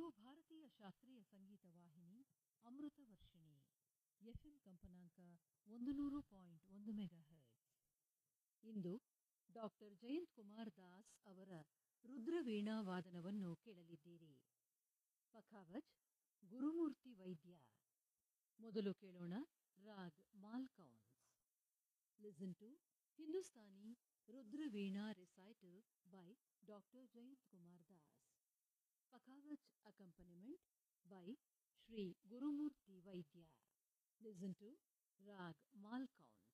ಭಾರತೀಯ ಶಾಸ್ತ್ರೀಯ ಸಂಗೀತ ವಾಹಿನಿ ಅಮೃತ ವರ್ಷಿಣಿ ಎಫ್ಎಂ ಕಂಪನಾಂಕ ಒಂದು ನೂರು ಪಾಯಿಂಟ್ ಒಂದು ಮೆಗಾ ಹರ್ಟ್ಸ್ ಇಂದು ಡಾಕ್ಟರ್ ಜಯಂತ್ ಕುಮಾರ್ ದಾಸ್ ಅವರ ರುದ್ರವೀಣಾ ವಾದನವನ್ನು ಕೇಳಲಿದ್ದೀರಿ ಪಖಾವಜ್ ಗುರುಮೂರ್ತಿ ವೈದ್ಯ ಮೊದಲು ಕೇಳೋಣ raag Malkauns listen to Hindustani rudra veena recital by doctor Jayant Kumar Das pakhawaj accompaniment by Shri Gurumurthy Vaidya listen to raag Malkauns